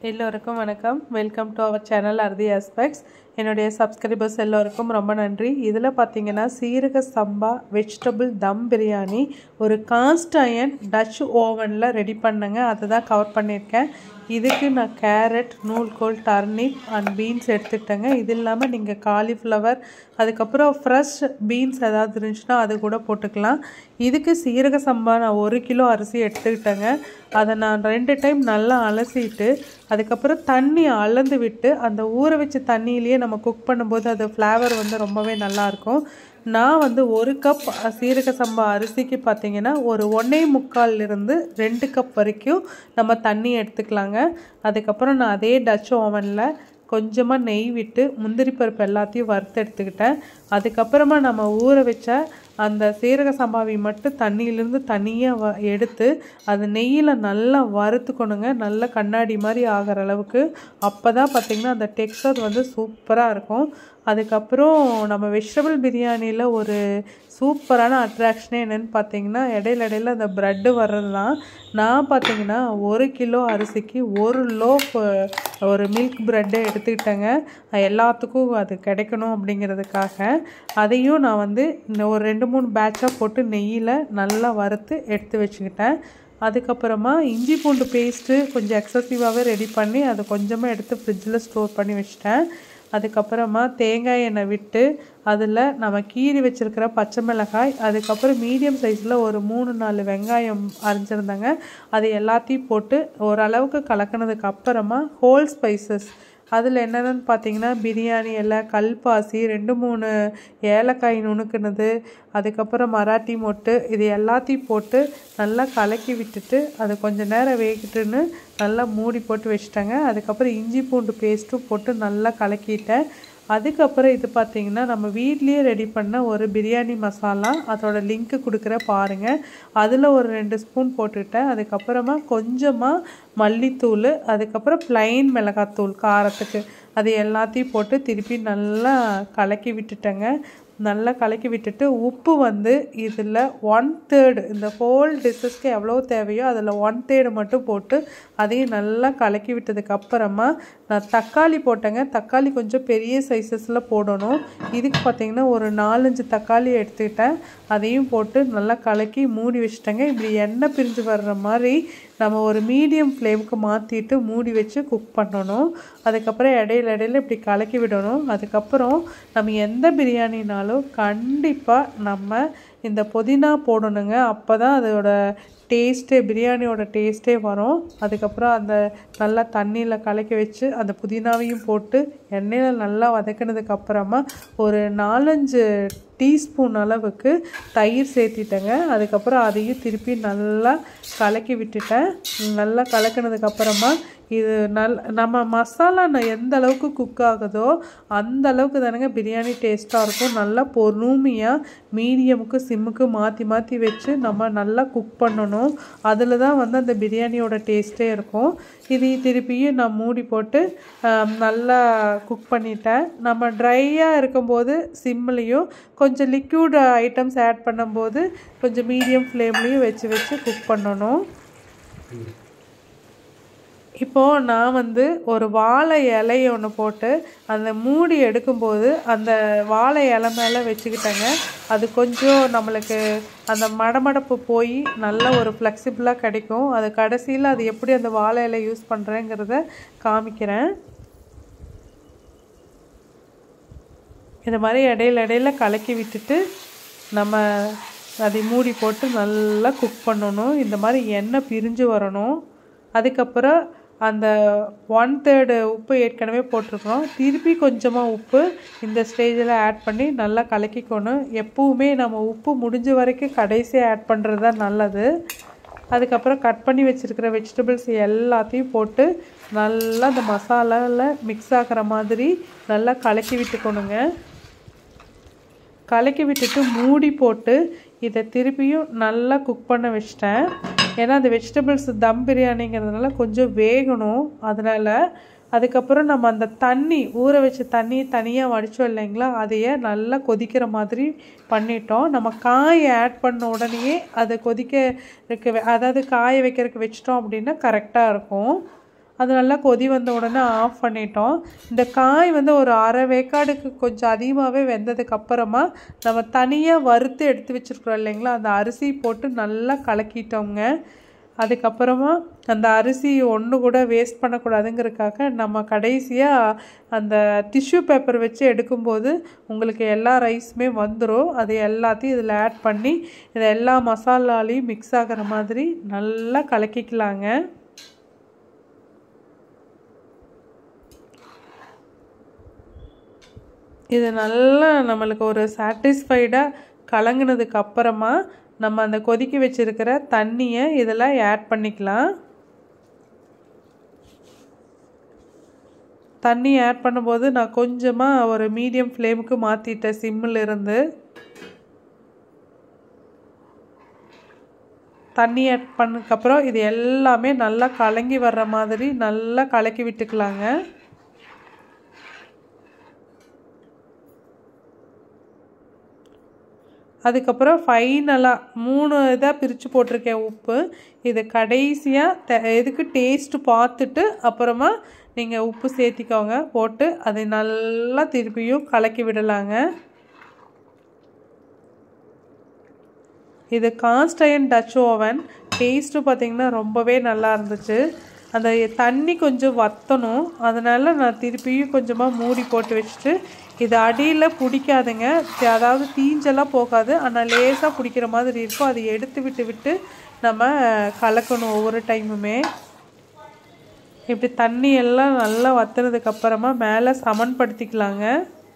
எல்லோருக்கும் வணக்கம் welcome to our channel Aarthi aspects என்னுடைய சப்ஸ்கிரைபர்ஸ் எல்லோருக்கும் ரொம்ப நன்றி இதில் பார்த்தீங்கன்னா சீரக சம்பா வெஜிடபிள் தம் பிரியாணி ஒரு காஸ்ட் அயன் டச் ஓவனில் ரெடி பண்ணேங்க அதை தான் கவர் பண்ணியிருக்கேன் இதுக்கு நான் கேரட் நூல்கோல் டர்னிப் அண்ட் பீன்ஸ் எடுத்துக்கிட்டேங்க இது இல்லாமல் நீங்கள் காலிஃப்ளவர் அதுக்கப்புறம் ஃப்ரெஷ் பீன்ஸ் ஏதாவது இருந்துச்சுன்னா அது கூட போட்டுக்கலாம் இதுக்கு சீரக சம்பா நான் ஒரு கிலோ அரிசி எடுத்துக்கிட்டேங்க அதை நான் ரெண்டு டைம் நல்லா அலசிட்டு அதுக்கப்புறம் தண்ணி அளந்து விட்டு அந்த ஊற வச்ச தண்ணியிலேயே நம்ம குக் பண்ணும்போது அது ஃப்ளேவர் வந்து ரொம்பவே நல்லாயிருக்கும் நான் வந்து ஒரு கப் சீரக சம்பா அரிசிக்கு பார்த்தீங்கன்னா ஒரு ஒன்றே முக்கால்லிருந்து ரெண்டு கப் வரைக்கும் நம்ம தண்ணி எடுத்துக்கலாங்க அதுக்கப்புறம் நான் அதே டச் ஓவனில் கொஞ்சமாக நெய் விட்டு முந்திரி பருப்பு எல்லாத்தையும் வறுத்து எடுத்துக்கிட்டேன் அதுக்கப்புறமா நம்ம ஊற வச்ச அந்த சீரக சம்பாவை மட்டும் தண்ணியிலேருந்து தனியாக வ எடுத்து அது நெய்யில் நல்லா வறுத்துக்கணுங்க நல்லா கண்ணாடி மாதிரி ஆகிற அளவுக்கு அப்போ தான் பார்த்திங்கன்னா அந்த டெக்ஸ்டர் வந்து சூப்பராக இருக்கும் அதுக்கப்புறம் நம்ம வெஜிடபிள் பிரியாணியில் ஒரு சூப்பரான அட்ராக்ஷனே என்னென்னு பார்த்தீங்கன்னா இடையில இடையில அந்த ப்ரெட்டு வர்றது தான் நான் பார்த்தீங்கன்னா ஒரு கிலோ அரிசிக்கு ஒரு லோஃப் ஒரு மில்க் ப்ரெட்டை எடுத்துக்கிட்டேங்க எல்லாத்துக்கும் அது கிடைக்கணும் அப்படிங்கிறதுக்காக அதையும் நான் வந்து இந்த ஒரு ரெண்டு மூணு பேட்சாக போட்டு நெய்யில் நல்லா வறுத்து எடுத்து வச்சுக்கிட்டேன் அதுக்கப்புறமா இஞ்சி பூண்டு பேஸ்ட்டு கொஞ்சம் எக்ஸசிவாகவே ரெடி பண்ணி அதை கொஞ்சமாக எடுத்து ஃப்ரிட்ஜில் ஸ்டோர் பண்ணி வச்சிட்டேன் அதுக்கப்புறமா தேங்காய் எண்ணெய் விட்டு அதில் நம்ம கீறி வச்சுருக்கிற பச்சை மிளகாய் அதுக்கப்புறம் மீடியம் சைஸில் ஒரு மூணு நாலு வெங்காயம் அரைஞ்சிருந்தாங்க அது எல்லாத்தையும் போட்டு ஓரளவுக்கு கலக்கினதுக்கு அப்புறமா ஹோல் ஸ்பைசஸ் அதில் என்னென்னு பார்த்தீங்கன்னா பிரியாணி இலை கல்பாசி ரெண்டு மூணு ஏலக்காய் நுணுக்குனது அதுக்கப்புறம் மராட்டி மொட்டு இது எல்லாத்தையும் போட்டு நல்லா கலக்கி விட்டுட்டு அது கொஞ்சம் நேரம் வேகிட்டுன்னு நல்லா மூடி போட்டு வச்சுட்டேங்க அதுக்கப்புறம் இஞ்சி பூண்டு பேஸ்ட்டும் போட்டு நல்லா கலக்கிட்டேன் அதுக்கப்புறம் இது பார்த்திங்கன்னா நம்ம வீட்லேயே ரெடி பண்ண ஒரு பிரியாணி மசாலா அதோட லிங்க்கு கொடுக்குற பாருங்கள் அதில் ஒரு ரெண்டு ஸ்பூன் போட்டுக்கிட்டேன் அதுக்கப்புறமா கொஞ்சமாக மல்லித்தூள் அதுக்கப்புறம் ப்ளைன் மிளகாத்தூள் காரத்துக்கு அது எல்லாத்தையும் போட்டு திருப்பி நல்லா கலக்கி விட்டுட்டேங்க நல்லா கலக்கி விட்டுட்டு உப்பு வந்து இதில் ஒன் தேர்டு இந்த ஹோல் டிஷ்ஷஸ்க்கு எவ்வளோ தேவையோ அதில் ஒன் தேர்டு மட்டும் போட்டு அதையும் நல்லா கலக்கி விட்டதுக்கு அப்புறமா நான் தக்காளி போட்டேங்க தக்காளி கொஞ்சம் பெரிய சைஸஸில் போடணும் இதுக்கு பார்த்திங்கன்னா ஒரு நாலஞ்சு தக்காளி எடுத்துக்கிட்டேன் அதையும் போட்டு நல்லா கலக்கி மூடி வச்சுட்டேங்க இப்படி எண்ணெய் பிரிஞ்சு வர்ற மாதிரி நம்ம ஒரு மீடியம் ஃப்ளேமுக்கு மாற்றிட்டு மூடி வச்சு குக் பண்ணணும் அதுக்கப்புறம் இடையில இடையில இப்படி கலக்கி விடணும் அதுக்கப்புறம் நம்ம எந்த பிரியாணினாலும் கண்டிப்பாக நம்ம இந்த புதினா போடணுங்க அப்போ தான் அதோட டேஸ்ட்டே பிரியாணியோட டேஸ்ட்டே வரும் அதுக்கப்புறம் அந்த நல்லா தண்ணியில் கலக்கி வச்சு அந்த புதினாவையும் போட்டு எண்ணெயில் நல்லா வதக்கினதுக்கு அப்புறமா ஒரு நாலஞ்சு டீஸ்பூன் அளவுக்கு தயிர் சேர்த்திட்டேங்க அதுக்கப்புறம் அதையும் திருப்பி நல்லா கலக்கி விட்டுட்டேன் நல்லா கலக்கினதுக்கப்புறமா இது நல் நம்ம மசாலா எந்த அளவுக்கு குக் ஆகுதோ அந்த அளவுக்கு தானேங்க பிரியாணி டேஸ்ட்டாக இருக்கும் நல்லா பொறுமையாக மீடியமுக்கு சிம்முக்கு மாற்றி மாற்றி வச்சு நம்ம நல்லா குக் பண்ணணும் அதில் தான் வந்து அந்த பிரியாணியோட டேஸ்ட்டே இருக்கும் இது திருப்பியும் நான் மூடி போட்டு நல்லா குக் பண்ணிட்டேன் நம்ம ட்ரையாக இருக்கும்போது சிம்லேயும் கொஞ்சம் லிக்யூட் ஐட்டம்ஸ் ஆட் பண்ணும்போது கொஞ்சம் மீடியம் ஃப்ளேம்லேயும் வச்சு வச்சு குக் பண்ணணும் இப்போது நான் வந்து ஒரு வாழை இலையை ஒன்று போட்டு அந்த மூடி எடுக்கும்போது அந்த வாழை இலை மேலே வச்சுக்கிட்டேங்க அது கொஞ்சம் நம்மளுக்கு அந்த மடமடப்பு போய் நல்ல ஒரு ஃப்ளெக்சிபிளாக கிடைக்கும் அது கடைசியில் அது எப்படி அந்த வாழை இலை யூஸ் பண்ணுறேங்கிறத காமிக்கிறேன் இந்த மாதிரி இடையில இடையில கலக்கி விட்டுட்டு நம்ம அதை மூடி போட்டு நல்லா குக் பண்ணணும் இந்த மாதிரி எண்ணெய் பிரிஞ்சு வரணும் அதுக்கப்புறம் அந்த ஒன் தேர்டு உப்பு ஏற்கனவே போட்டிருக்கிறோம் திருப்பி கொஞ்சமாக உப்பு இந்த ஸ்டேஜில் ஆட் பண்ணி நல்லா கலக்கிக்கணும் எப்பவுமே நம்ம உப்பு முடிஞ்ச வரைக்கும் கடைசியாக ஆட் பண்ணுறது தான் நல்லது அதுக்கப்புறம் கட் பண்ணி வச்சுருக்கிற வெஜிடபிள்ஸ் எல்லாத்தையும் போட்டு நல்லா அந்த மசாலாவில் மிக்ஸ் ஆகிற மாதிரி நல்லா கலக்கி விட்டுக்கணுங்க கலக்கி விட்டுட்டு மூடி போட்டு இதை திருப்பியும் நல்லா குக் பண்ண வச்சிட்டேன் ஏன்னா அந்த வெஜிடபிள்ஸ் தம் பிரியாணிங்கிறதுனால கொஞ்சம் வேகணும் அதனால் அதுக்கப்புறம் நம்ம அந்த தண்ணி ஊற வச்ச தண்ணி தனியாக வடித்தோம் இல்லைங்களா அதையே நல்லா கொதிக்கிற மாதிரி பண்ணிட்டோம் நம்ம காய் ஆட் பண்ண உடனேயே அதை கொதிக்க இருக்க அதாவது காய வைக்கிறதுக்கு வச்சிட்டோம் அப்படின்னா கரெக்டாக இருக்கும் அது நல்லா கொதி வந்த உடனே ஆஃப் பண்ணிட்டோம் இந்த காய் வந்து ஒரு அரை வேக்காடுக்கு கொஞ்சம் அதிகமாகவே வெந்ததுக்கு அப்புறமா நம்ம தனியாக வறுத்து எடுத்து வச்சுருக்குறோம் இல்லைங்களா அந்த அரிசி போட்டு நல்லா கலக்கிட்டோங்க அதுக்கப்புறமா அந்த அரிசி ஒன்று கூட வேஸ்ட் பண்ணக்கூடாதுங்கிறதுக்காக நம்ம கடைசியாக அந்த டிஷ்யூ பேப்பர் வச்சு எடுக்கும்போது உங்களுக்கு எல்லா ரைஸுமே வந்துடும் அது எல்லாத்தையும் இதில் ஆட் பண்ணி இதை எல்லா மசாலாலையும் மிக்ஸ் ஆகிற மாதிரி நல்லா கலக்கிக்கலாங்க இது நல்லா நம்மளுக்கு ஒரு சாட்டிஸ்ஃபைடாக கலங்கினதுக்கு அப்புறமா நம்ம அந்த கொதிக்க வச்சுருக்கிற தண்ணியை இதில் ஆட் பண்ணிக்கலாம் தண்ணி ஆட் பண்ணும்போது நான் கொஞ்சமாக ஒரு மீடியம் ஃப்ளேமுக்கு மாற்றிட்டேன் சிம்மில் இருந்து தண்ணி ஆட் பண்ணதுக்கப்புறம் இது எல்லாமே நல்லா கலங்கி வர்ற மாதிரி நல்லா கலக்கி விட்டுக்கலாங்க அதுக்கப்புறம் ஃபைனலாக மூணு இதாக பிரித்து போட்டிருக்கேன் உப்பு இது கடைசியாக த எதுக்கு டேஸ்ட்டு பார்த்துட்டு அப்புறமா நீங்கள் உப்பு சேர்த்திக்கோங்க போட்டு அதை நல்லா திருப்பியும் கலக்கி விடலாங்க இது cast iron dutch oven taste பார்த்திங்கன்னா ரொம்பவே நல்லா இருந்துச்சு அந்த தண்ணி கொஞ்சம் வற்றணும் அதனால் நான் திருப்பியும் கொஞ்சமாக மூடி போட்டு வச்சுட்டு இது அடியில் பிடிக்காதுங்க அதாவது தீஞ்செல்லாம் போகாது ஆனால் லேசாக பிடிக்கிற மாதிரி இருக்கும் அதை எடுத்து விட்டு விட்டு நம்ம கலக்கணும் ஒவ்வொரு டைமுமே இப்படி தண்ணி எல்லாம் நல்லா வத்துனதுக்கப்புறமா மேலே சமன்படுத்திக்கலாங்க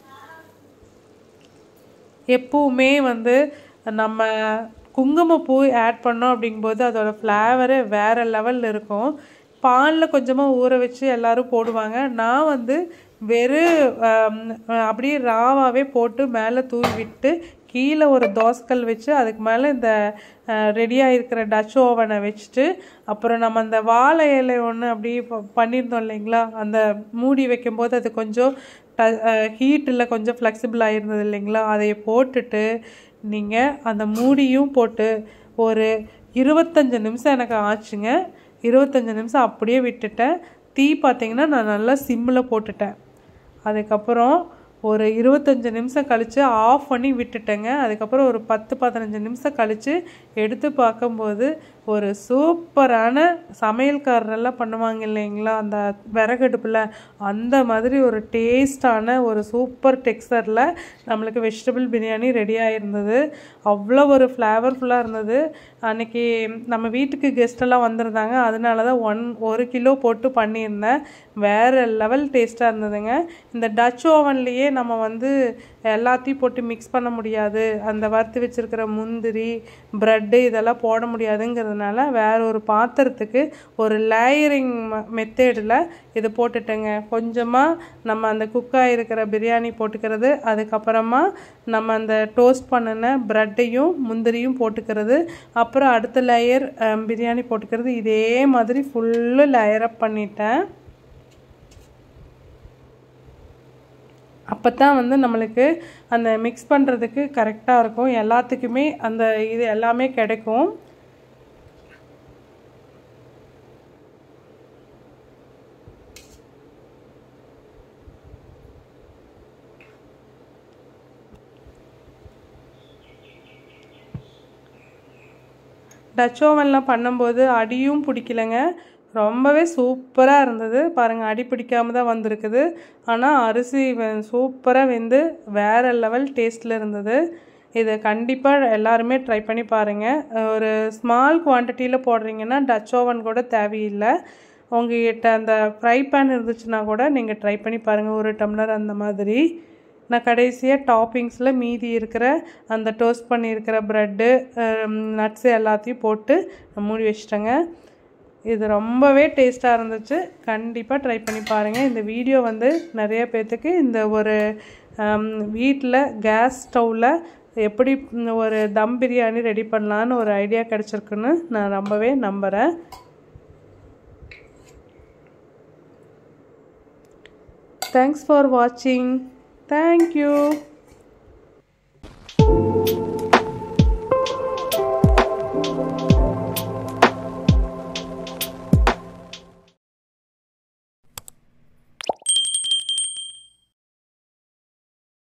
எப்பவுமே வந்து நம்ம குங்குமப்பூ ஆட் பண்ணோம் அப்படிங்கும்போது அதோட ஃப்ளேவரு வேறு லெவலில் இருக்கும் பாலில் கொஞ்சமாக ஊற வச்சு எல்லோரும் போடுவாங்க நான் வந்து வெறும் அப்படியே ராவாகவே போட்டு மேலே தூவி விட்டு கீழே ஒரு தோசைக்கல் வச்சு அதுக்கு மேலே இந்த ரெடியாக இருக்கிற டச் ஓவனை வச்சுட்டு அப்புறம் நம்ம அந்த வாழை இலை ஒன்று அப்படி பண்ணியிருந்தோம் இல்லைங்களா அந்த மூடி வைக்கும்போது அது கொஞ்சம் ட ஹீட்டில் கொஞ்சம் ஃப்ளெக்சிபிள் ஆகிருந்தது இல்லைங்களா அதை போட்டுட்டு நீங்கள் அந்த மூடியும் போட்டு ஒரு இருபத்தஞ்சி நிமிஷம் எனக்கு ஆச்சுங்க இருபத்தஞ்சி நிமிஷம் அப்படியே விட்டுட்டேன் தீ பார்த்திங்கன்னா நான் நல்லா சிம்மில் போட்டுட்டேன் அதுக்கப்புறம் ஒரு இருபத்தஞ்சி நிமிஷம் கழித்து ஆஃப் பண்ணி விட்டுட்டேங்க அதுக்கப்புறம் ஒரு பத்து பதினஞ்சு நிமிஷம் கழித்து எடுத்து பார்க்கும்போது ஒரு சூப்பரான சமையல்காரரெல்லாம் பண்ணுவாங்க இல்லைங்களா அந்த விறகடுப்பில் அந்த மாதிரி ஒரு டேஸ்டான ஒரு சூப்பர் டெக்ஸ்டரில் நம்மளுக்கு வெஜிடபிள் பிரியாணி ரெடி ஆகிருந்தது அவ்வளோ ஒரு ஃப்ளேவர்ஃபுல்லாக இருந்தது அன்றைக்கி நம்ம வீட்டுக்கு கெஸ்டெல்லாம் வந்திருந்தாங்க அதனால தான் ஒன் ஒரு கிலோ போட்டு பண்ணியிருந்தேன் வேறு லெவல் டேஸ்ட்டாக இருந்ததுங்க இந்த டச் ஓவன்லேயே நம்ம வந்து எல்லாத்தையும் போட்டு மிக்ஸ் பண்ண முடியாது அந்த வறுத்து வச்சுருக்கிற முந்திரி ப்ரெட்டு இதெல்லாம் போட முடியாதுங்கிறதுனால வேற ஒரு பாத்திரத்துக்கு ஒரு லேயரிங் மெத்தேடில் இது போட்டுட்டேங்க கொஞ்சமாக நம்ம அந்த குக்காக இருக்கிற பிரியாணி போட்டுக்கிறது அதுக்கப்புறமா நம்ம அந்த டோஸ்ட் பண்ணின ப்ரெட்டையும் முந்திரியும் போட்டுக்கிறது அப்புறம் அடுத்த லேயர் பிரியாணி போட்டுக்கிறது இதே மாதிரி ஃபுல்லு லேயரப் பண்ணிட்டேன் அப்போ தான் வந்து நம்மளுக்கு அந்த மிக்ஸ் பண்ணுறதுக்கு கரெக்டாக இருக்கும் எல்லாத்துக்குமே அந்த இது எல்லாமே கிடைக்கும் டச் ஓவன்லாம் பண்ணும்போது அடியும் பிடிக்கலங்க ரொம்பவே சூப்பராக இருந்தது பாருங்கள் அடி பிடிக்காம தான் வந்திருக்குது ஆனால் அரிசி சூப்பராக வெந்து வேறு லெவல் டேஸ்ட்டில் இருந்தது இதை கண்டிப்பாக எல்லாருமே ட்ரை பண்ணி பாருங்கள் ஒரு ஸ்மால் குவான்டிட்டியில் போடுறீங்கன்னா டச் ஓவன் கூட தேவையில்லை உங்ககிட்ட அந்த ஃப்ரை பேன் இருந்துச்சுன்னா கூட நீங்கள் ட்ரை பண்ணி பாருங்கள் ஒரு டம்ளர் அந்த மாதிரி நான் கடைசியாக டாப்பிங்ஸில் மீதி இருக்கிற அந்த டோஸ்ட் பண்ணியிருக்கிற ப்ரெட்டு நட்ஸு எல்லாத்தையும் போட்டு மூடி வச்சிட்டேங்க இது ரொம்பவே டேஸ்ட்டாக இருந்துச்சு கண்டிப்பாக ட்ரை பண்ணி பாருங்கள் இந்த வீடியோ வந்து நிறைய பேர்த்துக்கு இந்த ஒரு வீட்டில் கேஸ் ஸ்டவ்வில் எப்படி ஒரு தம் பிரியாணி ரெடி பண்ணலான்னு ஒரு ஐடியா கிடச்சிருக்குன்னு நான் ரொம்பவே நம்புகிறேன் தேங்க்ஸ் ஃபார் வாட்சிங் தேங்க்யூ